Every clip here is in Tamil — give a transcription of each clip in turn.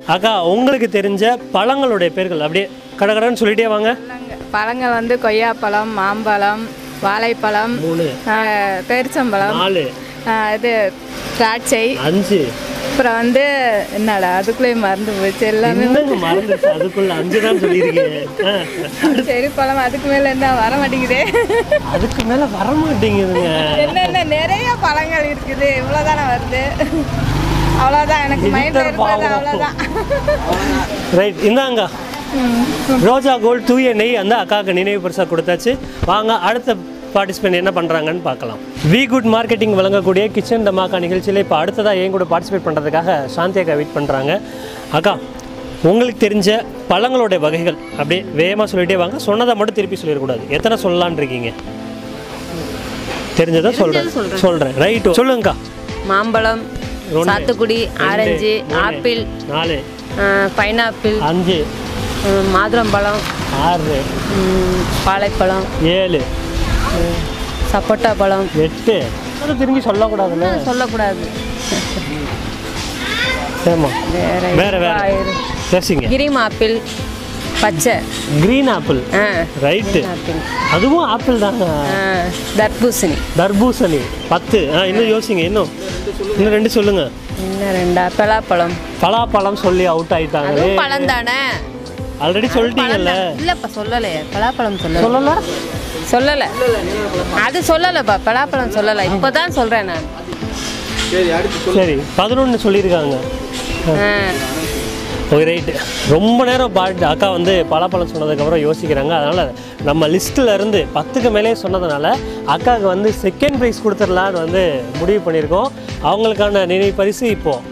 அக்கா உங்களுக்கு தெரிஞ்ச பழங்களுடைய பேர்கள் அப்படியே கடகடன்னு சொல்லிட்டே வாங்க பழங்கள் வந்து கொய்யாப்பழம் மாம்பழம் வாழைப்பழம் மூணு ஆஹ், பேரிச்சம்பழம் நாலு ஆஹ், இது திராட்சை அஞ்சு அப்புறம் வந்து என்னடா அதுக்குள்ளேயே மறந்து போச்சு எல்லாமே என்னங்க மறந்துச்சு அதுக்குள்ள அஞ்சு தான் சொல்லியிருக்கீங்க ஆ. சரி பழம் அதுக்கு மேலே என்ன வர மாட்டேங்குதே அதுக்கு மேல வர மாட்டேங்குதுங்க என்னென்ன நிறைய பழங்கள் இருக்குது இவ்வளோதானே வருது அவ்வளோதான் எனக்கு மைண்டில் இருக்கிறது அவ்வளோதான் ரைட் இந்தாங்க ரோஜா கோல்ட் தூய நெய் அந்த அக்காவுக்கு நினைவு பரிசாக கொடுத்தாச்சு வாங்க அடுத்த பார்ட்டிசிபெண்ட் என்ன பண்ணுறாங்கன்னு பார்க்கலாம் வி குட் மார்க்கெட்டிங் வழங்கக்கூடிய கிச்சன் டமாக்கா நிகழ்ச்சியில் இப்போ அடுத்ததாக என் கூட பார்ட்டிசிபேட் பண்ணுறதுக்காக சாந்தி அக்கா வெயிட் பண்ணுறாங்க அக்கா உங்களுக்கு தெரிஞ்ச பழங்களுடைய வகைகள் அப்படியே வேகமாக சொல்லிட்டே வாங்க சொன்னதை மட்டும் திருப்பி சொல்லிடக்கூடாது எத்தனை சொல்லலான்னு இருக்கீங்க தெரிஞ்சதை சொல்கிறேன் சொல்கிறேன் ரைட்டு சொல்லுங்கக்கா மாம்பழம் ஒன்று, சாத்துக்குடி ரெண்டு, ஆரஞ்சு மூணு, ஆப்பிள் நாலு பைனாப்பிள் அஞ்சு மாதுளம்பழம் ஆறு ம், வாழைப்பழம் ஏழு சப்போட்டா பழம் எட்டு அதை திரும்பி சொல்லக்கூடாதுல்ல சொல்லக்கூடாது ஏமா வேற வேற வேற பேசுங்க கிரீம் ஆப்பிள் பச்சை கிரீன் ஆப்பிள் ஆ ரைட்டு ஆப்பிள் அதுவும் ஆப்பிள் தாங்க ஆ, தர்பூசணி தர்பூசணி பத்து ஆ இன்னும் யோசிங்க இன்னும் இன்னும் ரெண்டு சொல்லுங்க இன்னும் ரெண்டா பலாப்பழம் பலாப்பழம் சொல்லி அவுட் ஆயிட்டாங்களே அதுவும் பழம் தானே ஆல்ரெடி சொல்லிட்டீங்கல்ல இல்லைப்பா சொல்லலையே பலாப்பழம் சொல்லலை சொல்லல சொல்லலை அது சொல்லலைப்பா பலாப்பழம் சொல்லலை இப்போ தான் சொல்கிறேன் நான் சரி பதினொன்று சொல்லியிருக்காங்க ஆ ஓகே ரைட்டு ரொம்ப நேரம் பாட்டு அக்கா வந்து பலாப்பழம் சொன்னதுக்கப்புறம் யோசிக்கிறாங்க அதனால் நம்ம லிஸ்ட்டில் இருந்து பத்துக்கு மேலே சொன்னதுனால அக்காவுக்கு வந்து செகண்ட் ப்ரைஸ் கொடுத்துடலான்னு வந்து முடிவு பண்ணியிருக்கோம் அவங்களுக்கான நினைவு பரிசு இப்போது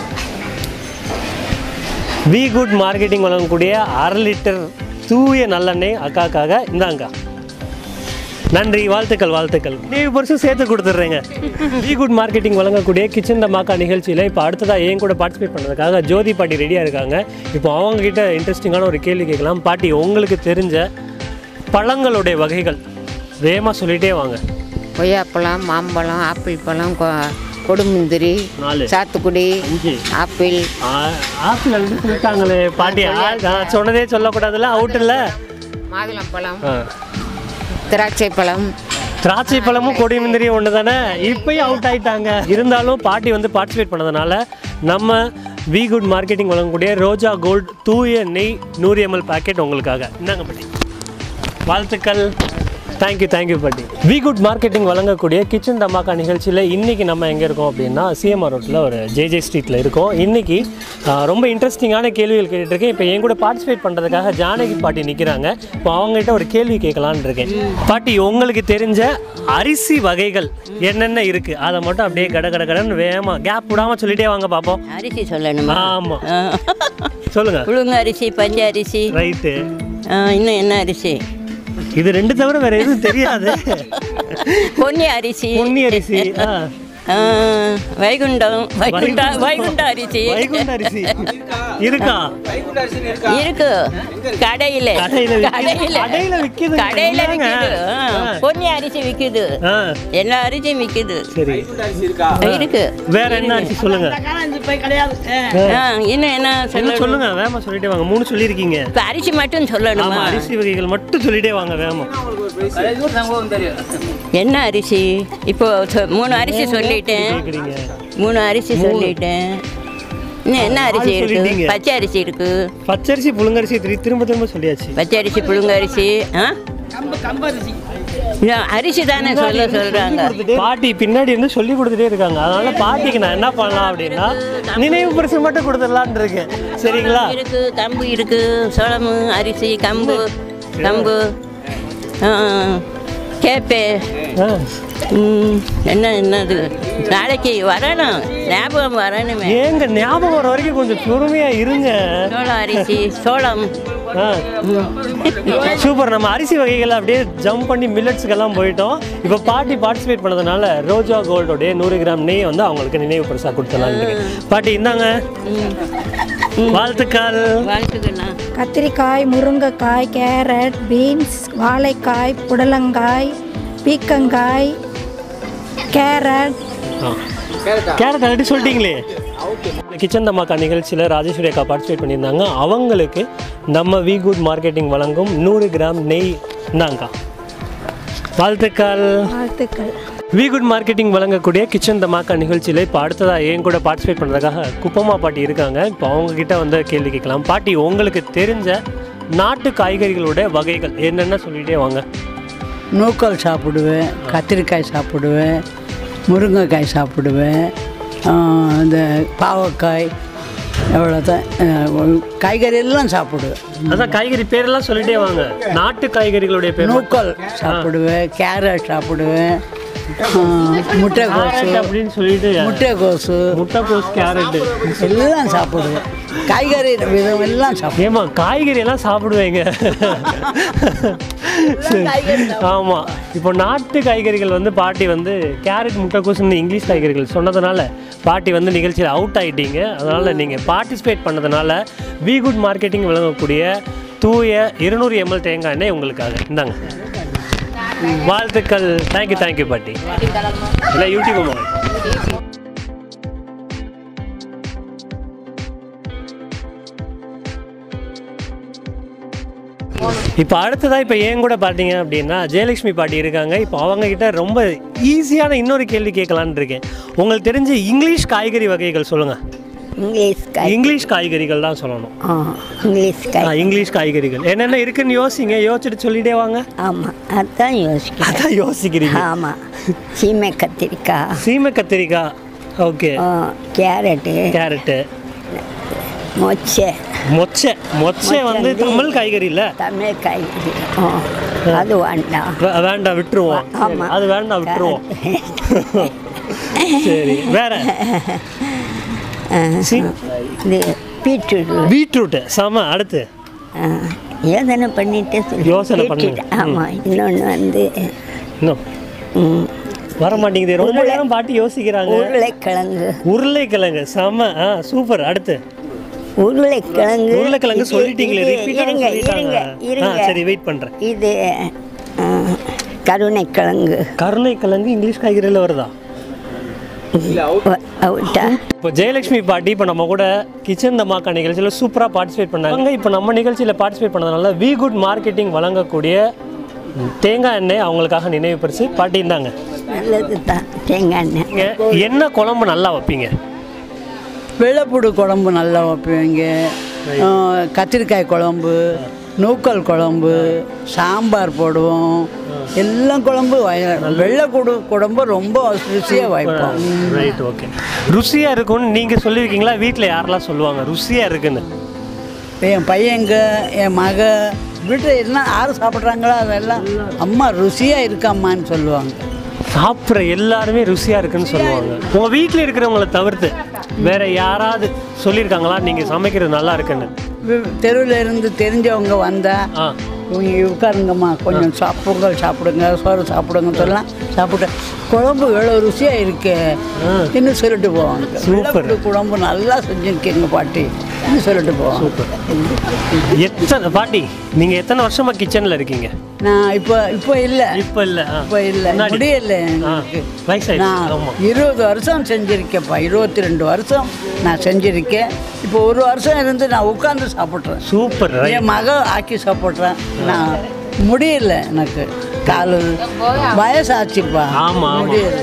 வி குட் மார்க்கெட்டிங் வழங்கக்கூடிய அரை லிட்டர் தூய நல்லெண்ணெய் அக்காக்காக இந்தாங்கக்கா நன்றி வாழ்த்துக்கள் வாழ்த்துக்கள் நினைவு பரிசும் சேர்த்து கொடுத்துட்றேங்க வி குட் மார்க்கெட்டிங் வழங்கக்கூடிய கிச்சன் மாக்கா நிகழ்ச்சியில் இப்போ அடுத்ததாக என் கூட பார்ட்டிசிபேட் பண்ணுறதுக்காக ஜோதி பாட்டி ரெடியாக இருக்காங்க இப்போ அவங்க கிட்ட இன்ட்ரெஸ்டிங்கான ஒரு கேள்வி கேட்கலாம் பாட்டி உங்களுக்கு தெரிஞ்ச பழங்களுடைய வகைகள் வேகமாக சொல்லிட்டே வாங்க கொய்யாப்பழம் மாம்பழம் ஆப்பிள் பழம் கொ- கொடுமுந்திரி நாலு சாத்துக்குடி அஞ்சு ஆப்பிள் ஆ- ஆப்பிள் வந்து சொல்லிட்டாங்களே பாட்டி ஆ- நான் சொன்னதே சொல்லக்கூடாதுல்ல அவுட் இல்லை மாதுளம்பழம் ஆ திராட்சை பழம் திராட்சை பழமும் கொடி முந்திரியும் ஒன்று தானே இப்பயும் அவுட் ஆயிட்டாங்க இருந்தாலும் பாட்டி வந்து பார்ட்டிசிபேட் பண்ணதுனால நம்ம வி குட் மார்க்கெட்டிங் வழங்கக்கூடிய ரோஜா கோல்ட் தூய நெய் நூறு எம்எல் பாக்கெட் உங்களுக்காக இந்தாங்க பாட்டி வாழ்த்துக்கள் தேங்க்யூ தேங்க்யூ பாட்டி வி குட் மார்க்கெட்டிங் வழங்கக்கூடிய கிச்சன் தமாக்கா நிகழ்ச்சியில் இன்றைக்கி நம்ம எங்கே இருக்கோம் அப்படின்னா சிஎம்ஆர் ரோட்டில் ஒரு ஜேஜே ஸ்ட்ரீட்டில் இருக்கோம் இன்றைக்கி ரொம்ப இன்ட்ரெஸ்டிங்கான கேள்விகள் கேட்டுட்ருக்கேன் இப்போ என் கூட பார்ட்டிசிபேட் பண்ணுறதுக்காக ஜானகி பாட்டி நிற்கிறாங்க இப்போ அவங்ககிட்ட ஒரு கேள்வி கேட்கலான்னு இருக்கேன் பாட்டி உங்களுக்கு தெரிஞ்ச அரிசி வகைகள் என்னென்ன இருக்குது அதை மட்டும் அப்படியே கட கட கடன்னு வேகமாக கேப் விடாமல் சொல்லிட்டே வாங்க பார்ப்போம் அரிசி சொல்லணுமா ஆமாம் சொல்லுங்கள் புழுங்க அரிசி பஞ்ச அரிசி ரைட்டு ஆ, இன்னும் என்ன அரிசி இது ரெண்டு தவிர வேற எதுவும் தெரியாது பொன்னி அரிசி பொன்னி அரிசி ஆ. ஆ, வைகுண்டம் வைகுண்டா வைகுண்ட அரிசி வைகுண்ட அரிசி இருக்கா இருக்கு கடையில கடையில விக்குது. கடையில கடையில விக்குது. கடையில என்னங்க? விக்குது ஆ, ஆ. பொன்னி அரிசி விக்குது ஆ எல்லா அரிசியும் விக்குது சரி இருக்கு வேற என்ன அரிசி சொல்லுங்க ஆ, இன்னும் என்ன என்ன சொல்லணும் சொல்லுங்க வேகமா சொல்லிட்டே வாங்க மூணு சொல்லியிருக்கீங்க இப்ப அரிசி மட்டும் ஆமா சொல்லணுமா அரிசி வகைகள் மட்டும் சொல்லிட்டே வாங்க வேகமா என்ன அரிசி இப்போ சொ- மூணு அரிசி சொல்லிட்டேன் கேக்குறீங்க மூணு அரிசி சொல்லிட்டேன் இன்னும் என்ன அரிசி இருக்கு சொல்லிட்டீங்க. பச்சை அரிசி இருக்கு பச்சரிசி புழுங்கரிசி திரு- திரும்ப திரும்ப சொல்லியாச்சு பச்சை அரிசி புழுங்க அரிசி ஆ இல்ல, அரிசி தானே சொல்ல சொல்றாங்க பாட்டி பின்னாடி இருந்து சொல்லி கொடுத்துட்டே இருக்காங்க அதனால பாட்டிக்கு நான் என்ன பண்ணலாம் அப்படின்னா நினைவு பரிசு மட்டும் கொடுத்துடலான்னு இருக்கேன் சரிங்களா இருக்கு கம்பு இருக்கு சோளமு அரிசி கம்பு கம்பு ஆ, கேப்பே ஆ. ம், என்ன என்னது நாளைக்கு வரணும் ஞாபகம் வரணுமே ஏங்க ஞாபகம் வர வரைக்கும் கொஞ்சம் பொறுமையா இருங்க சோளம் அரிசி சோளம் ஆ. சூப்பர் நம்ம அரிசி வகைகள் அப்படியே ஜம்ப் பண்ணி மில்லட்ஸ்க்கெல்லாம் போயிட்டோம் இப்போ பாட்டி பார்ட்டிசிபேட் பண்ணதுனால ரோஜா கோல்டோடைய நூறு கிராம் நெய் வந்து அவங்களுக்கு நினைவு பரிசா கொடுத்துடலான்னு பாட்டி இந்தாங்க வாழ்த்துக்கள் வாழ்த்துக்கண்ணா கத்திரிக்காய் முருங்கைக்காய் கேரட் பீன்ஸ் வாழைக்காய் புடலங்காய் பீக்கங்காய் கேரட் கேரட் ஆல்ரெடி சொல்லிட்டீங்களே கிச்சன் தமாக்கா நிகழ்ச்சியில் ராஜேஸ்வரி அக்கா பார்ட்டிசிபேட் பண்ணியிருந்தாங்க அவங்களுக்கு நம்ம வி குட் மார்க்கெட்டிங் வழங்கும் நூறு கிராம் நெய் இந்தாங்கக்கா வாழ்த்துக்கள் வாழ்த்துக்கள் வி குட் மார்க்கெட்டிங் வழங்கக்கூடிய கிச்சன் தமாக்கா நிகழ்ச்சியில் இப்போ அடுத்ததாக என் கூட பார்ட்டிசிபேட் பண்ணுறதுக்காக குப்பம்மா பாட்டி இருக்காங்க இப்போ அவங்க கிட்ட வந்து கேள்வி கேட்கலாம் பாட்டி உங்களுக்கு தெரிஞ்ச நாட்டு காய்கறிகளோட வகைகள் என்னென்ன சொல்லிட்டே வாங்க நூக்கல் சாப்பிடுவேன் கத்திரிக்காய் சாப்பிடுவேன் முருங்கைக்காய் சாப்பிடுவேன் ஆ, இந்த பாவக்காய் எவ்வளோதான் காய்கறி எல்லாம் சாப்பிடுவேன் அதான் காய்கறி பேரெல்லாம் சொல்லிட்டே வாங்க நாட்டு காய்கறிகளுடைய பேர் நூக்கல் சாப்பிடுவேன் கேரட் சாப்பிடுவேன் ஆ, முட்டைக்கோசு கேரட் அப்படின்னு சொல்லிட்டு முட்டைக்கோசு முட்டைக்கோஸ் கேரட்டு எல்லாம் சாப்பிடுவேன் காய்கறி விதம் எல்லாம் சாப்பிடுவேன் ஏமா காய்கறி எல்லாம் சாப்பிடுவேங்க சரி. ஆமா இப்போ நாட்டு காய்கறிகள் வந்து பாட்டி வந்து கேரட் முட்டைக்கோசுன்னு இங்கிலீஷ் காய்கறிகள் சொன்னதுனால பாட்டி வந்து நிகழ்ச்சியில் அவுட் ஆயிட்டீங்க அதனால நீங்க பார்ட்டிசிபேட் பண்ணதுனால வி குட் மார்க்கெட்டிங் வழங்கக்கூடிய தூய இருநூறு எம்எல் தேங்காய் எண்ணெய் உங்களுக்காக இந்தாங்க வாழ்த்துக்கள் தேங்க்யூ தேங்க்யூ பாட்டி இல்லை யூடியூப் அம்மா. இப்போ அடுத்ததாக இப்போ ஏன் கூட பார்த்தீங்க அப்படின்னா ஜெயலட்சுமி பாட்டி இருக்காங்க இப்போ அவங்க கிட்ட ரொம்ப ஈஸியான இன்னொரு கேள்வி கேட்கலான்னு இருக்கேன் உங்களுக்கு தெரிஞ்ச இங்கிலீஷ் காய்கறி வகைகள் சொல்லுங்க இங்கிலீஷ் காய் இங்கிலீஷ் காய்கறிகள் தான் சொல்லணும் ஆ இங்கிலீஷ் ஆ, காய் இங்கிலீஷ் காய்கறிகள் என்னென்ன இருக்குன்னு யோசிங்க யோசிச்சுட்டு சொல்லிட்டே வாங்க ஆமாம் அதான் யோசிக்கிறேன் அதான் யோசிக்கிறீங்க ஆமாம் சீமை கத்திரிக்காய் சீமை கத்திரிக்காய் ஓகே ஆ, கேரட்டு கேரட்டு மொச்சை மொச்சை மொச்சை வந்து தமிழ் காய்கறி இல்லை தமிழ் காய்கறி ஆ அது வேண்டாம் வே- வேண்டாம் விட்டுருவோம் ஆமா. அது வேண்டாம் விட்டுருவோம் சரி வேற சி- இது பீட்ரூட் பீட்ரூட்டு செம அடுத்து யோசனை பண்ணிட்டே சொல்லு யோசனை பண்ணுங்க. பீட்ரூட் ஆமாம் இன்னொன்று வந்து இன்னும் ம், வர மாட்டேங்குது ரொம்ப நேரம் பாட்டி யோசிக்கிறாங்க உருளைக்கிழங்கு உருளைக்கிழங்கு செம ஆ சூப்பர் அடுத்து உருளைக்கிழங்கு உருளைக்கிழங்கு இது- சொல்லிட்டீங்களே இது- ரிப்பீட்டாக இருங்க சொல்லிட்டாங்க இருங்க ஆ இருங்க சரி வெயிட் பண்ணுறேன் இது ஆ, கருணைக்கிழங்கு கருணைக்கிழங்கு இங்கிலீஷ் காய்கறியில் வருதா வ- அவுட்டா இப்போ ஜெயலட்சுமி பாட்டி இப்போ நம்ம கூட கிச்சன் தமாக்கா நிகழ்ச்சியில் சூப்பராக பார்ட்டிசிபேட் பண்ணாங்க இப்போ நம்ம நிகழ்ச்சியில் பார்ட்டிசிபேட் பண்ணதுனால வி குட் மார்க்கெட்டிங் வழங்கக்கூடிய தேங்காய் எண்ணெய் அவங்களுக்காக நினைவு பரிசு பாட்டி இருந்தாங்க நல்லது தான் தேங்காய் எண்ணெய் நீங்க என்ன குழம்பு நல்லா வைப்பீங்க வெள்ளைப்பூடு குழம்பு நல்லா வைப்பீங்க ஆ, கத்திரிக்காய் குழம்பு நூக்கல் குழம்பு சாம்பார் போடுவோம் எல்லாம் குழம்பு வய- வெள்ளைக்கூடு குழம்பு ரொம்ப ருசியாக வைப்போம் ரைட் ஓகே ருசியாக இருக்கும்னு நீங்கள் சொல்லியிருக்கீங்களா வீட்டில் யாரெல்லாம் சொல்லுவாங்க ருசியாக இருக்குன்னு என் பையங்க என் மக வீட்டில் எல்லாம் யார் சாப்பிட்றாங்களோ அதெல்லாம் அம்மா ருசியாக இருக்காம்மான்னு சொல்லுவாங்க சாப்பிட்ற எல்லாருமே ருசியாக இருக்குன்னு சொல்லுவாங்க உங்கள் வீட்டில் இருக்கிறவங்கள தவிர்த்து வேற யாராவது சொல்லியிருக்காங்களா நீங்கள் சமைக்கிறது நல்லா இருக்குன்னு தெருவில் இருந்து தெரிஞ்சவங்க வந்தால் ஆ இவங்க உட்காருங்கம்மா கொஞ்சம் சாப் பொங்கல் சாப்பிடுங்க சோறு சாப்பிடுங்க சொல்லலாம் சாப்பிட்டு குழம்பு எவ்வளோ ருசியாக இருக்கு இன்னும் சொல்லிட்டு போவாங்க வெள்ளைப்பூடு குழம்பு நல்லா செஞ்சுருக்கீங்க பாட்டி இன்னும் சொல்லிட்டு போவாங்க எத்தனை பாட்டி நீங்கள் எத்தனை வருஷமா கிச்சனில் இருக்கீங்க நான் இப்போ இப்போ இல்லை இப்போ இல்லை இப்போ இல்லை முன்னாடி. முடியல ஆ எனக்கு வயசாயிடுச்சு நான் ஆமாம் இருபது வருஷம் செஞ்சுருக்கேன்ப்பா இருபத்தி ரெண்டு வருஷம் நான் செஞ்சுருக்கேன் இப்போ ஒரு வருஷம் இருந்து நான் உட்காந்து சாப்பிட்றேன் சூப்பர் ரைட் என் மக ஆக்கி சாப்பிட்றேன் நான் முடியல எனக்கு கால் வயசாச்சுப்பா ஆமா, ஆமா. முடியல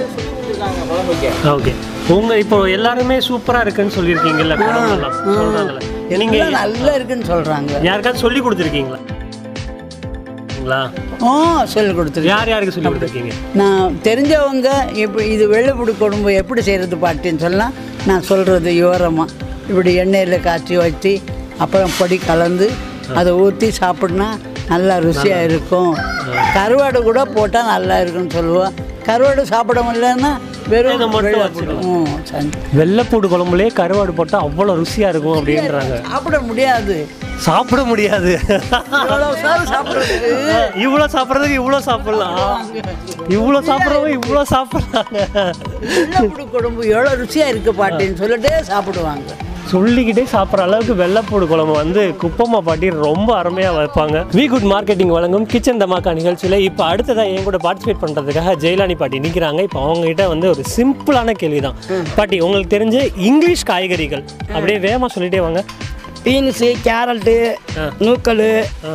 ஓகே உங்க இப்போ எல்லாருமே சூப்பரா இருக்குன்னு சொல்லியிருக்கீங்கல்ல குழம்பெல்லாம் சொல்றாங்கல்ல நீங்க எல்லாம் நல்லா இருக்குன்னு சொல்கிறாங்க யாருக்காவது சொல்லி கொடுத்துருக்கீங்களா ங்களா? ஓ சொல்லி கொடுத்துருக்கேன் யார் யாருக்கு சொல்லி கொடுத்துருக்கீங்க நான் தெரிஞ்சவங்க இப்போ இது வெள்ளைப்புடி குழம்பு எப்படி செய்கிறது பாட்டின்னு சொன்னால் நான் சொல்கிறது விவரமாக இப்படி எண்ணெயில் காய்ச்சி வச்சு அப்புறம் பொடி கலந்து அதை ஊற்றி சாப்பிட்னா நல்லா ருசியாக இருக்கும் கருவாடு கூட போட்டால் நல்லா இருக்குன்னு சொல்லுவோம் கருவாடு சாப்பிட முடியலன்னா வெறும் இதை மட்டும் வெள்ளைப்பூடு. ம், சரி. வெள்ளைப்பூடு குழம்புலயே கருவாடு போட்டா அவ்வளோ ருசியா இருக்கும் அப்படின்றாங்க சாப்பிட முடியாது சாப்பிட முடியாது இவ்வளோ சாறு சாப்பிட்றதுக்கு இவ்வளோ சாப்பிட்றதுக்கு இவ்வளோ சாப்பிடலாம் இவ்வளோ சாப்பிட்றவங்க இவ்வளோ சாப்பிட்றாங்க வெள்ளைப்புடி குழம்பு எவ்வளோ ருசியாக இருக்குது பாட்டின்னு சொல்லிட்டே சாப்பிடுவாங்க சொல்லிக்கிட்டே சாப்பிட்ற அளவுக்கு வெள்ளைப்பூடு குழம்பு வந்து குப்பம்மா பாட்டி ரொம்ப அருமையாக வைப்பாங்க வி குட் மார்க்கெட்டிங் வழங்கும் கிச்சன் தமாக்கா நிகழ்ச்சியில் இப்போ அடுத்ததாக என் கூட பார்ட்டிசிபேட் பண்ணுறதுக்காக ஜெயலானி பாட்டி நிற்கிறாங்க இப்போ அவங்ககிட்ட வந்து ஒரு சிம்பிளான கேள்வி தான் பாட்டி உங்களுக்கு தெரிஞ்ச இங்கிலீஷ் காய்கறிகள் அப்படியே வேகமாக சொல்லிட்டே வாங்க பீன்ஸு கேரட்டு நூக்கல்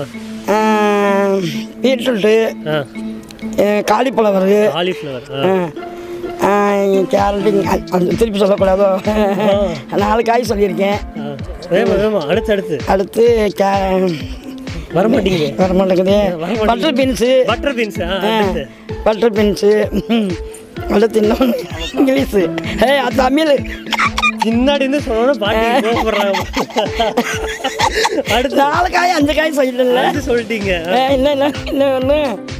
பீட்ரூட்டு காலிஃப்ளவரு காலிஃப்ளவர் கேரட்டு அது திருப்பி சொல்லக்கூடாதோ நாலு காய் சொல்லியிருக்கேன் வேமா வேமா அடுத்து அடுத்து அடுத்து கே வர மாட்டீங்க வர மாட்டேங்குது பட்டர் பீன்ஸு பட்டர் பீன்ஸ் அடுத்து பட்டர் பீன்ஸு அடுத்து இன்னொன்று இங்கிலீஷு ஏ அது தமிழ் பின்னாடி இருந்து சொல்லணும் பாட்டி கோவப்படுறாங்க அடுத்து நாலு காய் அஞ்சு காய் சொல்லிட்டல அடுத்து சொல்லிட்டீங்க இல்லை இல்லை இன்னும் ஒன்று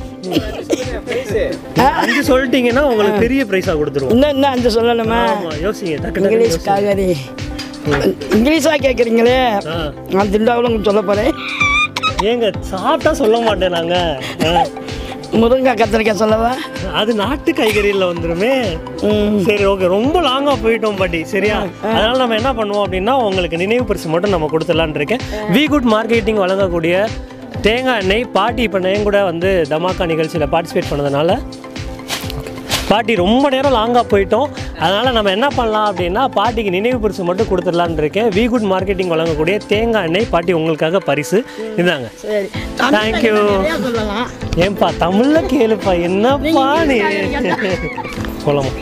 அஞ்சு சொல்லிட்டீங்கன்னா உங்களுக்கு பெரிய ப்ரைஸாக கொடுத்துருவோம் இன்னும் இன்னும் அஞ்சு சொல்லணுமா ஆமா யோசிங்க டக்கு டக்கு இங்கிலீஷ் காய்கறி இங்கிலீஷாக கேட்குறீங்களே ஆ. நான் திண்டாவில் உங்களுக்கு சொல்ல போகிறேன் ஏங்க சாப்பிட்டா சொல்ல மாட்டேன் நாங்க ஆ. முருங்கை கத்திரிக்காய் சொல்லவா அது நாட்டு காய்கறியில் வந்துருமே சரி ஓகே ரொம்ப லாங்காக போயிட்டோம் பாட்டி சரியா அதனால நம்ம என்ன பண்ணுவோம் அப்படின்னா உங்களுக்கு நினைவு பரிசு மட்டும் நம்ம கொடுத்துடலான்னு இருக்கேன் வி குட் மார்க்கெட்டிங் வழங்கக்கூடிய தேங்காய் எண்ணெய் பாட்டி இப்போ என் கூட வந்து தமாக்கா நிகழ்ச்சியில் பார்ட்டிசிபேட் பண்ணதுனால பாட்டி ரொம்ப நேரம் லாங்காக போயிட்டோம் அதனால் நம்ம என்ன பண்ணலாம் அப்படின்னா பாட்டிக்கு நினைவு பரிசு மட்டும் கொடுத்துடலான்னு இருக்கேன் வி குட் மார்க்கெட்டிங் வழங்கக்கூடிய தேங்காய் எண்ணெய் பாட்டி உங்களுக்காக பரிசு இதாங்க சரி தேங்க்யூ சொல்லலாம் ஏன்பா தமிழ்ல கேளுப்பா என்னப்பா நீ போலாமா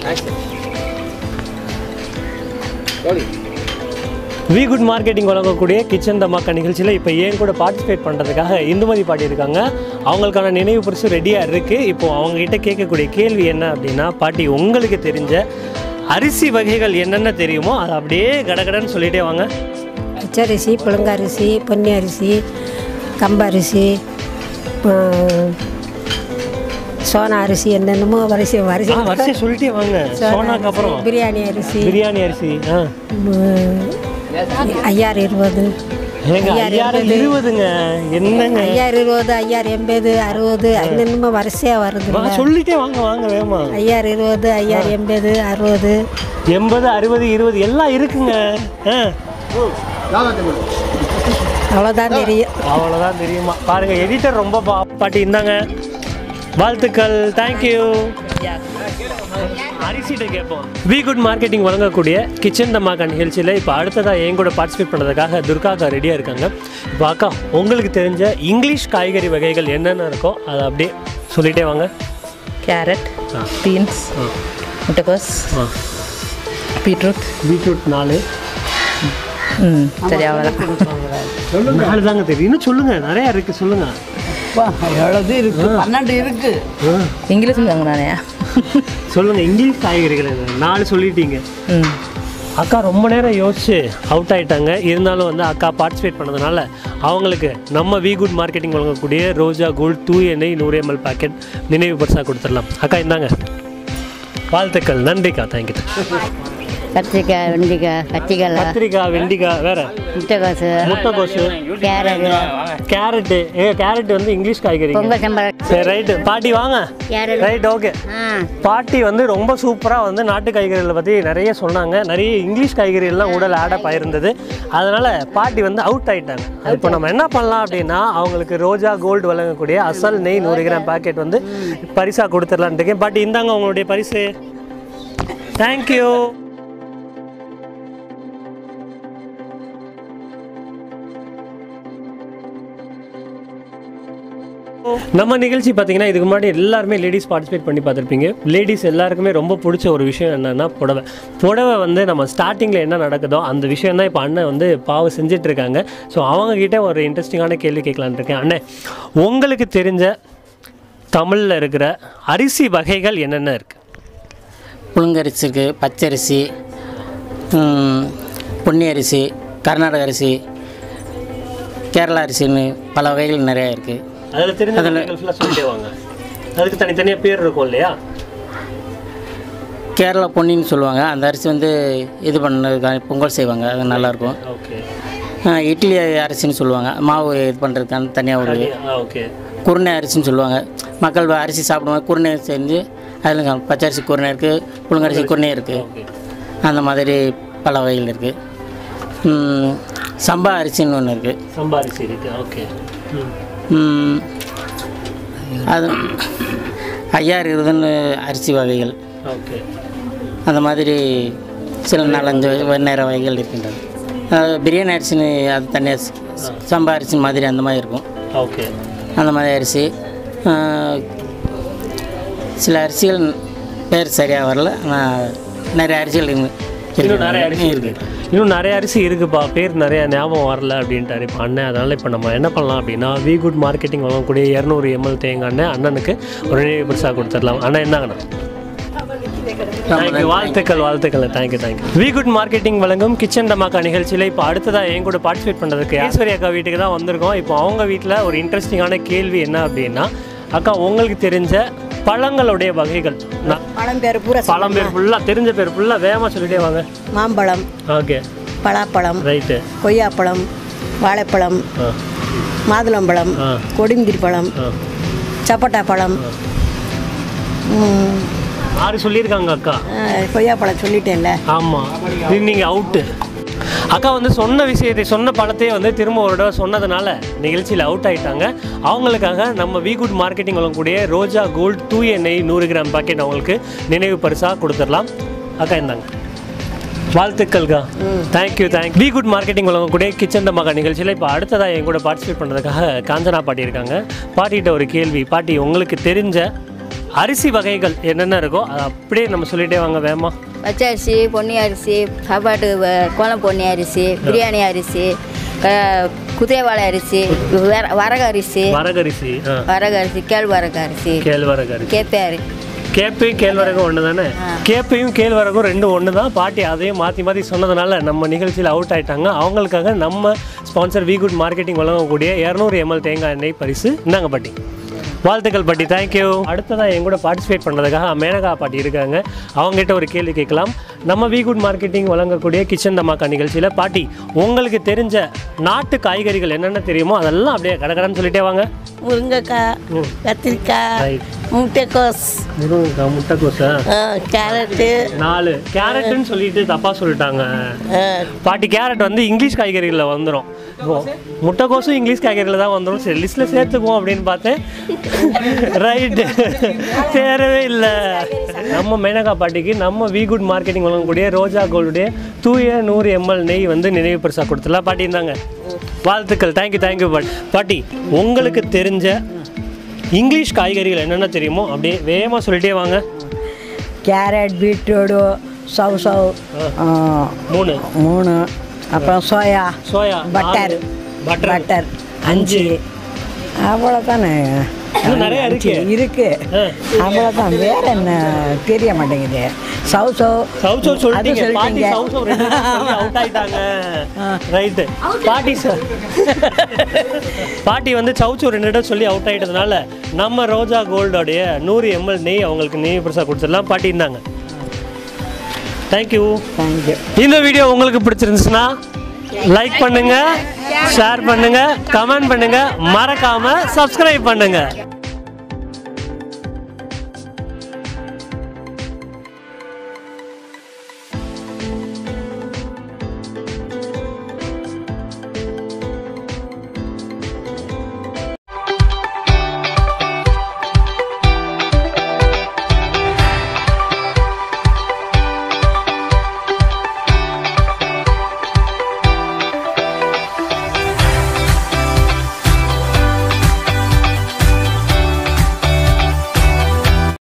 வி குட் மார்க்கெட்டிங் வழங்கக்கூடிய கிச்சன் தமாக்கா நிகழ்ச்சியில் இப்போ ஏன் கூட பார்ட்டிசிபேட் பண்ணுறதுக்காக இந்துமதி பாட்டி இருக்காங்க அவங்களுக்கான நினைவு பரிசு ரெடியாக இருக்குது இப்போது அவங்ககிட்ட கேட்கக்கூடிய கேள்வி என்ன அப்படின்னா பாட்டி உங்களுக்கு தெரிஞ்ச அரிசி வகைகள் என்னென்ன தெரியுமோ அதை அப்படியே கடகடன்னு சொல்லிட்டே வாங்க பச்சரிசி புழுங்கரிசி பொன்னி அரிசி கம்பரிசி சோனா அரிசி என்னென்னமோ வரிசை வரிசை ஆ வரிசை சொல்லிட்டே வாங்க சோனாக்கு அப்புறம் பிரியாணி அரிசி பிரியாணி அரிசி ஆ ம், ஐயாறு இருபது ஏங்க ஐயாயிரம் இருபதுங்க என்னங்க ஐயாறு இருபது ஐயாறு எண்பது அறுபது என்னென்னமோ வரிசையாக வருது வா, சொல்லிட்டே வாங்க வாங்க வேமா ஐயாறு இருபது ஐயாறு எண்பது அறுபது எண்பது அறுபது இருபது எல்லாம் இருக்குங்க ஆ அவ்வளோதான் தெரியும் அவ்வளோதான் தெரியுமா பாருங்க எடிட்டர் ரொம்ப பா பாட்டி இந்தாங்க வாழ்த்துக்கள் தேங்க்யூ அரிசிட்ட கேட்போம் வி குட் மார்க்கெட்டிங் வழங்கக்கூடிய கிச்சன் தமாக்கா நிகழ்ச்சியில் இப்போ அடுத்ததாக என் கூட பார்ட்டிசிபேட் பண்ணுறதுக்காக துர்கா அக்கா ரெடியாக இருக்காங்க இப்போ அக்கா உங்களுக்கு தெரிஞ்ச இங்கிலீஷ் காய்கறி வகைகள் என்னென்ன இருக்கோ அதை அப்படியே சொல்லிட்டே வாங்க கேரட் ஆ. பீன்ஸ் ஆ. முட்டைக்கோஸ் ஆ பீட்ரூட் பீட்ரூட் நாலு ம் சரி அவ்வளோதான் நாலு தாங்க தெரியும் இன்னும் சொல்லுங்க நிறைய இருக்கு சொல்லுங்க எவ்வளவு இருக்கு பன்னெண்டு இருக்கு இங்கிலீஷ் தாங்க நானே சொல்லுங்க இங்கிலீஷ் காய்கறிகள் என்ன? நாலு சொல்லிட்டீங்க ம் அக்கா ரொம்ப நேரம் யோசிச்சு அவுட் ஆயிட்டாங்க இருந்தாலும் வந்து அக்கா பார்ட்டிசிபேட் பண்ணதுனால அவங்களுக்கு நம்ம வி குட் மார்க்கெட்டிங் வழங்கக்கூடிய ரோஜா கோல்ட் தூய எண்ணெய் நூறு எம்எல் பாக்கெட் நினைவு பரிசாக கொடுத்துடலாம் அக்கா இந்தாங்க வாழ்த்துக்கள் நன்றிக்கா தேங்க்யூ கத்திரிக்காய் வெண்டைக்காய் கத்திரிக்காய் கத்திரிக்காய் வெண்டிக்காய் வேற முட்டைக்கோசு முட்டைக்கோசு கேரட்டு கேரட்டு ஏ கேரட் வந்து இங்கிலீஷ் காய்கறி பொங்கல் சம்பளம் சரி ரைட்டு பாட்டி வாங்க கேரட் ரைட் ஓகே ஆ பாட்டி வந்து ரொம்ப சூப்பராக வந்து நாட்டு காய்கறிகளை பற்றி நிறைய சொன்னாங்க நிறைய இங்கிலீஷ் காய்கறிகள்லாம் உடல் ஆடப் ஆயிருந்தது அதனால் பாட்டி வந்து அவுட் ஆயிட்டாங்க இப்போ நம்ம என்ன பண்ணலாம் அப்படின்னா அவங்களுக்கு ரோஜா கோல்டு வழங்கக்கூடிய அசல் நெய் நூறு கிராம் பாக்கெட் வந்து பரிசாக கொடுத்துடலான்னு இருக்கேன் பாட்டி இந்தாங்க உங்களுடைய பரிசு தேங்க்யூ நம்ம நிகழ்ச்சி பார்த்தீங்கன்னா இதுக்கு முன்னாடி எல்லாருமே லேடிஸ் பார்ட்டிசிபேட் பண்ணி பார்த்துருப்பீங்க லேடிஸ் எல்லாருக்குமே ரொம்ப பிடிச்ச ஒரு விஷயம் என்னன்னா புடவை புடவை வந்து நம்ம ஸ்டார்டிங்கில் என்ன நடக்குதோ அந்த விஷயம் தான் இப்போ அண்ணன் வந்து பாவம் செஞ்சுட்டு இருக்காங்க ஸோ அவங்க கிட்ட ஒரு இன்ட்ரெஸ்டிங்கான கேள்வி கேட்கலான்னு இருக்கேன் அண்ணன் உங்களுக்கு தெரிஞ்ச தமிழில் இருக்கிற அரிசி வகைகள் என்னென்ன இருக்குது புழுங்கரிசி இருக்குது பச்சரிசி ம், பொன்னி அரிசி கர்நாடக அரிசி கேரளா அரிசின்னு பல வகைகள் நிறையா இருக்குது அதில் தெரிஞ்ச வகைகள் ஃபுல்லாக சொல்லிட்டே வாங்க அதுக்கு தனித்தனியாக பேர் இருக்கும் இல்லையா கேரளா பொன்னின்னு சொல்லுவாங்க அந்த அரிசி வந்து இது பண்ணதுக்காக பொங்கல் செய்வாங்க அது நல்லாயிருக்கும் ஓகே இட்லி அரிசின்னு சொல்லுவாங்க மாவு இது பண்ணுறதுக்கான தனியாக ஒரு ஓகே குருணை அரிசின்னு சொல்லுவாங்க மக்கள் அரிசி சாப்பிடுவாங்க குருணை செஞ்சு அதில் பச்சரிசி குருணை இருக்குது புழுங்கரிசி குருணை இருக்குது ஓகே அந்த மாதிரி பல வகைகள் இருக்குது ம், சம்பா அரிசின்னு ஒன்று இருக்குது சம்பாரிசி இருக்கு ஓகே ம் அது ஐயாறு இருபதுன்னு அரிசி வகைகள் ஓகே அந்த மாதிரி சில நாலஞ்சு வெண்ணெய் வகைகள் இருக்கின்றது அதாவது பிரியாணி அரிசின்னு அது தனியாக சம்பா அரிசி மாதிரி அந்த மாதிரி இருக்கும் ஓகே அந்த மாதிரி அரிசி ஆ, சில அரிசிகள் பேர் சரியாக வரல ஆனால் நிறைய அரிசிகள் இருக்கு இன்னும் நிறைய அரிசி இருக்கு இன்னும் நிறைய அரிசி இருக்குப்பா பேர் நிறைய ஞாபகம் வரல அப்படின்ட்டாரு இப்போ அண்ணன் அதனால் இப்போ நம்ம என்ன பண்ணலாம் அப்படின்னா வி குட் மார்க்கெட்டிங் வழங்கக்கூடிய இரநூறு எம்எல் தேங்காய் எண்ணெய் அண்ணனுக்கு ஒரு நினைவு பரிசாக கொடுத்துடலாம் அண்ணா என்னங்கண்ணா தேங்க்யூ வாழ்த்துக்கள் வாழ்த்துக்கள் thank you thank you V good marketing வழங்கும் கிச்சன் டமாக்கா நிகழ்ச்சியில் இப்போ அடுத்ததாக என் கூட பார்ட்டிசிபேட் பண்ணுறதுக்கு ஈஸ்வரி அக்கா வீட்டுக்கு தான் வந்திருக்கோம் இப்போ அவங்க வீட்டில் ஒரு இன்ட்ரெஸ்டிங்கான கேள்வி என்ன அப்படின்னா அக்கா உங்களுக்கு தெரிஞ்ச பழங்களுடைய வகைகள் நான் பழம் பேர் பூரா பழம் பேர் ஃபுல்லாக தெரிஞ்ச பேர் ஃபுல்லாக வேகமாக சொல்லிட்டே வாங்க மாம்பழம் ஓகே பலாப்பழம் ரைட்டு கொய்யாப்பழம் வாழைப்பழம் ஆ மாதுளம்பழம் ஆ. கொடிமுந்திரி பழம் ஆ சப்போட்டா பழம் ம், ஆறு சொல்லியிருக்காங்க அக்கா ஆ, கொய்யாப்பழம் சொல்லிட்டேன்ல ஆமாம் இது நீங்கள் அவுட்டு அக்கா வந்து சொன்ன விஷயத்தை சொன்ன படத்தையே வந்து திரும்ப ஒரு தடவை சொன்னதுனால நிகழ்ச்சியில் அவுட் ஆயிட்டாங்க அவங்களுக்காக நம்ம வி குட் மார்க்கெட்டிங் வழங்கக்கூடிய ரோஜா கோல்ட் தூய நெய் நூறு கிராம் பாக்கெட் அவங்களுக்கு நினைவு பரிசாக கொடுத்துடலாம் அக்கா இந்தாங்க வாழ்த்துக்கள்க்கா thank you thank V good marketing வழங்கக்கூடிய கிச்சன் தமாகா நிகழ்ச்சியில் இப்போ அடுத்ததாக என் கூட பார்ட்டிசிபேட் பண்ணுறதுக்காக காஞ்சனா பாட்டி இருக்காங்க பாட்டிகிட்ட ஒரு கேள்வி பாட்டி உங்களுக்கு தெரிஞ்ச அரிசி வகைகள் என்னென்ன இருக்கோ அதை அப்படியே நம்ம சொல்லிட்டே வாங்க வேமா பச்சை அரிசி பொன்னி அரிசி சாப்பாட்டு வ- கோலம் பொன்னி அரிசி பிரியாணி அரிசி க குதிரைவாழை அரிசி வர வரகு அரிசி வரகரிசி ஆ வரகு அரிசி கேழ்வரகு அரிசி கேழ்வரகு அரிசி கேப்பை அரி கேப்பையும் கேழ்வரகும் ஒன்று தானே கேப்பையும் கேழ்வரகும் ரெண்டும் ஒன்று தான் பாட்டி அதையும் மாற்றி மாற்றி சொன்னதுனால நம்ம நிகழ்ச்சியில் அவுட் ஆயிட்டாங்க அவங்களுக்காக நம்ம ஸ்பான்சர் வி குட் மார்க்கெட்டிங் வழங்கக்கூடிய இரநூறு எம்எல் தேங்காய் எண்ணெய் பரிசு இந்தாங்க பாட்டி வாழ்த்துக்கள் பாட்டி தேங்க்யூ அடுத்ததாக என் கூட பார்ட்டிசிபேட் பண்ணுறதுக்காக மேனகா பாட்டி இருக்காங்க அவங்ககிட்ட ஒரு கேள்வி கேட்கலாம் நம்ம வி குட் மார்க்கெட்டிங் வழங்கக்கூடிய கிச்சன் தமாக்கா நிகழ்ச்சியில் பாட்டி உங்களுக்கு தெரிஞ்ச நாட்டு காய்கறிகள் என்னென்ன தெரியுமோ அதெல்லாம் அப்படியே கடகடன்னு சொல்லிட்டே வாங்க முருங்கைக்காய் கத்திரிக்காய் ரைட் முட்டைக்கோஸ் முருங்கைக்காய் முட்டைக்கோசா ஆ, கேரட்டு நாலு கேரட்னு சொல்லிட்டு தப்பா சொல்லிட்டாங்க ஆ, பாட்டி கேரட் வந்து இங்கிலீஷ் காய்கறிகளில் வந்துடும் இப்போ முட்டைக்கோசும் இங்கிலீஷ் காய்கறியில் தான் வந்துடும் சரி லிஸ்ட்டில் சேர்த்துக்குவோம் அப்படின்னு பார்த்தேன் ரைட்டு சேரவே இல்லை நம்ம மேனகா பாட்டிக்கு நம்ம வி குட் மார்க்கெட்டிங் வழங்கக்கூடிய ரோஜா கோல்டுடைய தூய நூறு எம்எல் நெய் வந்து நினைவு பரிசாக கொடுத்துலாம் பாட்டி இருந்தாங்க வாழ்த்துக்கள் தேங்க்யூ தேங்க்யூ பாட்டி பாட்டி உங்களுக்கு தெரிஞ்ச இங்கிலீஷ் காய்கறிகள் என்னென்ன தெரியுமோ அப்படியே வேகமாக சொல்லிட்டே வாங்க கேரட் பீட்ரூடு சவ் சவ் ஆ, மூணு மூணு அப்புறம் soya soya butter butter butter அஞ்சு அவ்வளோதானே இன்னும் நிறைய இருக்கு. இருக்கு ஆ. அவ்வளோதான் வேற என்ன தெரிய மாட்டேங்குது சவ் சவ் சவுசவ் அது சொல்லிட்டீங்க பாட்டி சொல்லிட்டீங்க. சவுசவ் ரெண்டு பேரும் சொல்லி அவுட் ஆயிட்டாங்க ரைட்டு பாட்டி சார் பாட்டி வந்து சவுச்சோ ரெண்டு இடம் சொல்லி அவுட் ஆயிட்டதுனால நம்ம ரோஜா கோல்டோடைய நூறு எம்எல் நெய் அவங்களுக்கு நெய் பரிசா கொடுத்துடலாம் பாட்டி இருந்தாங்க தேங்க்யூ தேங்க்யூ இந்த வீடியோ உங்களுக்கு பிடிச்சிருந்துச்சுன்னா லைக் பண்ணுங்க ஷேர் பண்ணுங்க கமெண்ட் பண்ணுங்க மறக்காம சப்ஸ்கிரைப் பண்ணுங்க